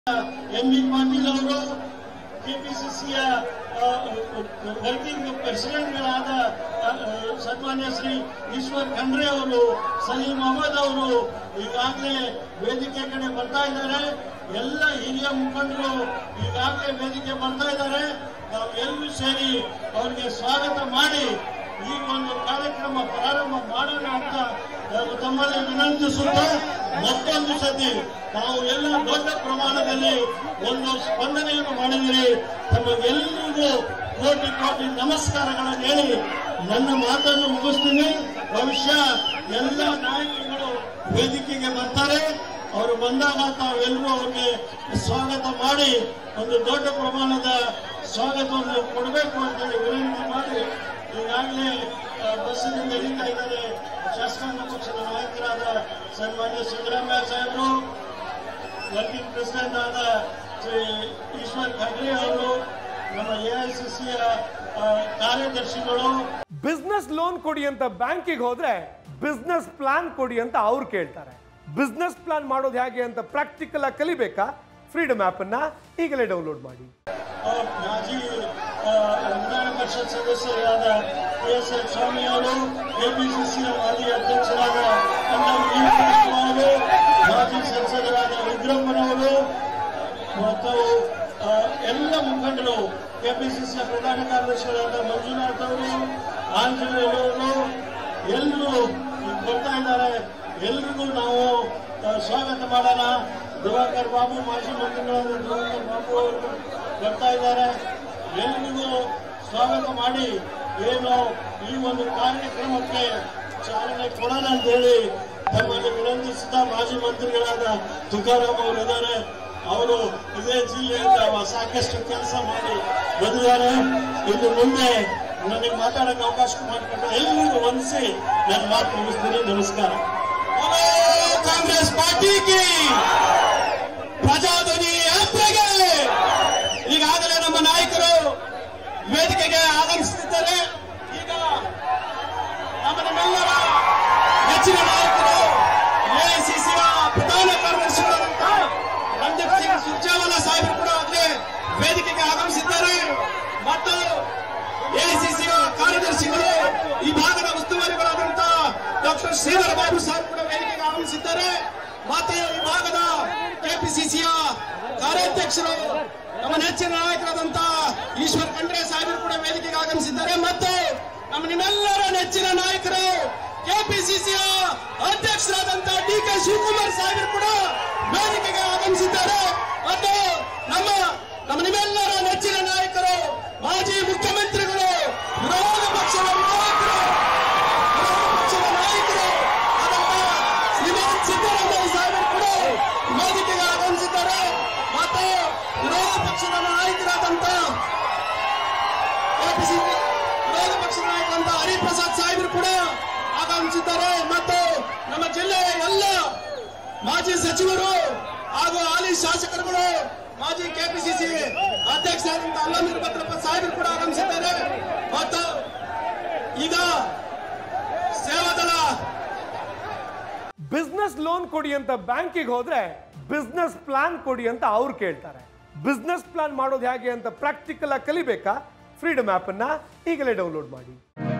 M B Patil ಅವರು ಕೆಪಿಸಿಸಿಯ working ಪ್ರೆಸಿಡೆಂಟ್ಗಳಾದ ಸನ್ಮಾನ್ಯ ಶ್ರೀ ಈಶ್ವರ್ ಖಂಡ್ರೆ ಅವರು ಸಲೀಂ ಅಹಮದ್ ಅವರು ಈಗಾಗಲೇ ವೇದಿಕೆ ಕಡೆ ಬರ್ತಾ ಇದ್ದಾರೆ ಎಲ್ಲ ಹಿರಿಯ ಮುಖಂಡರು ಈಗಾಗಲೇ ವೇದಿಕೆ ಬರ್ತಾ ಇದ್ದಾರೆ ನಾವೆಲ್ಲರೂ ಸೇರಿ ಅವರಿಗೆ ಸ್ವಾಗತ ಮಾಡಿ ಈ ಒಂದು ಕಾರ್ಯಕ್ರಮ ಪ್ರಾರಂಭ ಮಾಡೋಣ ಅಂತ ನಾನು ತಮ್ಮಲ್ಲಿ ವಿನಂತಿಸುತ್ತಾ ಮತ್ತೊಂದು ಸತಿ ನಾವು ಎಲ್ಲ ದೊಡ್ಡ ಪ್ರಮಾಣದಲ್ಲಿ ಒಂದು ಸ್ಪಂದನೆಯನ್ನು ಮಾಡಿದಿರಿ ತಮಗೆಲ್ಲರಿಗೂ ಕೋಟಿ ಕೋಟಿ ನಮಸ್ಕಾರಗಳನ್ನು ಹೇಳಿ ನನ್ನ ಮಾತನ್ನು ಮುಗಿಸ್ತೀನಿ ಭವಿಷ್ಯ ಎಲ್ಲ ನಾಯಕರುಗಳು ವೇದಿಕೆಗೆ ಬರ್ತಾರೆ ಅವರು ಬಂದಾಗ ತಾವೆಲ್ಲರೂ ಅವ್ರಿಗೆ ಸ್ವಾಗತ ಮಾಡಿ ಒಂದು ದೊಡ್ಡ ಪ್ರಮಾಣದ ಸ್ವಾಗತವನ್ನು ಕೊಡಬೇಕು ಅಂತೇಳಿ ವಿನಂತಿ ಮಾಡಿ ಈಗಾಗಲೇ ಆ, ಬಸ್ಸಿನಿಂದ ನಡೀತಾ ಇದ್ದಾರೆ ಶಾಸಕಾಂಗ ಪಕ್ಷದ ನಾಯಕರಾದ ಸನ್ಮಾನ್ಯ ಸಿದ್ದರಾಮಯ್ಯ ಸಾಹೇಬರು ವರ್ಕಿಂಗ್ ಪ್ರೆಸಿಡೆಂಟ್ ಆದ ಶ್ರೀ ಈಶ್ವರ್ ಖಂಡ್ರೆ ಅವರು ನಮ್ಮ ಎಐಸಿಸಿಯ ಕಾರ್ಯದರ್ಶಿಗಳು ಬಿಸ್ನೆಸ್ ಲೋನ್ ಕೊಡಿ ಅಂತ ಬ್ಯಾಂಕಿಗೆ ಹೋದ್ರೆ ಬಿಸ್ನೆಸ್ ಪ್ಲಾನ್ ಕೊಡಿ ಅಂತ ಅವ್ರು ಕೇಳ್ತಾರೆ ಬಿಸ್ನೆಸ್ ಪ್ಲಾನ್ ಮಾಡೋದು ಹೇಗೆ ಅಂತ ಪ್ರಾಕ್ಟಿಕಲ್ ಆಗಿ ಕಲಿಬೇಕಾ ಫ್ರೀಡಮ್ ಆಪ್ ಅನ್ನ ಈಗಲೇ ಡೌನ್ಲೋಡ್ ಮಾಡಿ ಆ, ಮಾಜಿ ಆ, ವಿಧಾನ ಪರಿಷತ್ ಸದಸ್ಯರಾದ ಕೆ ಎಸ್ ಎಲ್ ಸ್ವಾಮಿ ಅವರು ಕೆಪಿಸಿಸಿಯ ಮಾಜಿ ಅಧ್ಯಕ್ಷರಾದ ಅಣ್ಣಾಮಿ ಅವರು ಮಾಜಿ ಸಂಸದರಾದ ರುದ್ರಪ್ಪನವರು ಮತ್ತು ಆ, ಎಲ್ಲ ಮುಖಂಡರು ಕೆಪಿಸಿಸಿಯ ಪ್ರಧಾನ ಕಾರ್ಯದರ್ಶಿಗಳಾದ ಮಂಜುನಾಥ್ ಅವರು ಆಂಜನೇಯವರು ಎಲ್ಲರೂ ಬರ್ತಾ ಇದ್ದಾರೆ ಎಲ್ರಿಗೂ ನಾವು ಆ, ಸ್ವಾಗತ ಮಾಡೋಣ ದಿವಾಕರ್ ಬಾಬು ಮಾಜಿ ಮಂತ್ರಿಗಳಾದ ದಿವಾಕರ್ ಬಾಬು ಅವರು ಬರ್ತಾ ಇದ್ದಾರೆ ಎಲ್ರಿಗೂ ಸ್ವಾಗತ ಮಾಡಿ ಏನು ಈ ಒಂದು ಕಾರ್ಯಕ್ರಮಕ್ಕೆ ಚಾಲನೆ ಕೊಡೋಣ ಅಂತ ಹೇಳಿ ತಮ್ಮಲ್ಲಿ ವಿನಂತಿಸಿದ ಮಾಜಿ ಮಂತ್ರಿಗಳಾದ ತುಕಾರಾಮ್ ಅವರು ಇದ್ದಾರೆ ಅವರು ಇದೇ ಜಿಲ್ಲೆಯಿಂದ ಸಾಕಷ್ಟು ಕೆಲಸ ಮಾಡಿ ಬಂದಿದ್ದಾರೆ ಇನ್ನು ಮುಂದೆ ನನಗೆ ಮಾತಾಡಕ್ಕೆ ಅವಕಾಶ ಮಾಡಿಕೊಟ್ಟು ಎಲ್ಲರಿಗೂ ವಂದಿಸಿ ನನ್ನ ಮಾತು ಮುಗಿಸ್ತೀನಿ ನಮಸ್ಕಾರ बोलो कांग्रेस पार्टी की ಪ್ರಜಾಧ್ವನಿ ಯಾತ್ರೆಗೆ ಈಗಾಗಲೇ ನಮ್ಮ ನಾಯಕರು ವೇದಿಕೆಗೆ ಆಗಮಿಸುತ್ತಿದ್ದಾರೆ ಈಗ ನಮ್ಮ ನಮ್ಮೆಲ್ಲರ ನೆಚ್ಚಿನ ನಾಯಕರು ಎಐಸಿಸಿಯ ಪ್ರಧಾನ ಕಾರ್ಯದರ್ಶಿಗಳಾದಂತ ರಂಜಿತ್ ಸಿಂಗ್ ಸುರ್ಜೇವಾಲಾ ಸಾಹೇಬರು ಕೂಡ ಆಗಲೇ ವೇದಿಕೆಗೆ ಆಗಮಿಸಿದ್ದಾರೆ ಮತ್ತು ಎಐಸಿಸಿಯ ಕಾರ್ಯದರ್ಶಿಗಳು ಈ ಭಾಗದ ಉಸ್ತುವಾರಿಗಳಾದಂತ ಡಾಕ್ಟರ್ ಶ್ರೀಧರ ಬಾಬು ಸಾಹೇಬ್ ಕೂಡ ವೇದಿಕೆಗೆ ಆಗಮಿಸಿದ್ದಾರೆ ಮತ್ತು ಈ ಭಾಗದ ಕೆಪಿಸಿಸಿಯ ಕಾರ್ಯಾಧ್ಯಕ್ಷರು ನಮ್ಮ ನೆಚ್ಚಿನ ನಾಯಕರಾದಂತ ಈಶ್ವರ್ ಖಂಡ್ರೆ ಸಾಹೇಬರು ಕೂಡ ವೇದಿಕೆಗೆ ಆಗಮಿಸಿದ್ದಾರೆ ಮತ್ತು ನಮ್ಮ ನಿಮ್ಮೆಲ್ಲರ ನೆಚ್ಚಿನ ನಾಯಕರು ಕೆಪಿಸಿಸಿಯ ಅಧ್ಯಕ್ಷರಾದಂತ ಡಿ ಕೆ ಶಿವಕುಮಾರ್ ಸಾಹೇಬರು ಕೂಡ ವೇದಿಕೆಗೆ ಆಗಮಿಸಿದ್ದಾರೆ ಮತ್ತು ನಮ್ಮ ನಮ್ಮ ನಿಮ್ಮೆಲ್ಲರ ನೆಚ್ಚಿನ ನಾಯಕರು ಮಾಜಿ ಮುಖ್ಯಮಂತ್ರಿಗಳು ವಿರೋಧ ಪಕ್ಷದ ನಾಯಕರು ವಿರೋಧ ಪಕ್ಷದ ನಾಯಕರು ಆದಂತ ಶ್ರೀಮಾನ್ ಸಿದ್ದರಾಮಯ್ಯ ಸಾಹೇಬರು ಕೂಡ ವೇದಿಕೆಗೆ ಆಗಮಿಸಿದ್ದಾರೆ ಮತ್ತು ವಿರೋಧ ಪಕ್ಷದ ನಾಯಕರಾದಂತ ಕೆಪಿಸಿಸಿ ವಿರೋಧ ಪಕ್ಷದ ನಾಯಕರಾದಂತ ಹರಿಪ್ರಸಾದ್ ಸಾಹೇಬರು ಕೂಡ ಆಗಮಿಸಿದ್ದಾರೆ ಮತ್ತು ನಮ್ಮ ಜಿಲ್ಲೆಯ ಎಲ್ಲ ಮಾಜಿ ಸಚಿವರು ಹಾಗೂ ಹಾಲಿ ಶಾಸಕರುಗಳು ಮಾಜಿ ಕೆಪಿಸಿಸಿ ಅಧ್ಯಕ್ಷರಾದಂತ ಅಲ್ಲಮೀರ್ ಭದ್ರಪ್ಪ ಸಾಹೇಬರು ಕೂಡ ಆಗಮಿಸಿದ್ದಾರೆ ಮತ್ತು ಈಗ ಸೇವಾದಳ ಬಿಸ್ನೆಸ್ ಲೋನ್ ಕೊಡಿ ಅಂತ ಬ್ಯಾಂಕಿಗೆ ಹೋದ್ರೆ ಬಿಸ್ನೆಸ್ ಪ್ಲಾನ್ ಕೊಡಿ ಅಂತ ಅವ್ರು ಕೇಳ್ತಾರೆ ಬಿಸ್ನೆಸ್ ಪ್ಲಾನ್ ಮಾಡೋದು ಹೇಗೆ ಅಂತ ಪ್ರಾಕ್ಟಿಕಲ್ ಆಗಿ ಕಲಿಬೇಕಾ ಫ್ರೀಡಮ್ ಆಪ್ ಅನ್ನ ಈಗಲೇ ಡೌನ್ಲೋಡ್ ಮಾಡಿ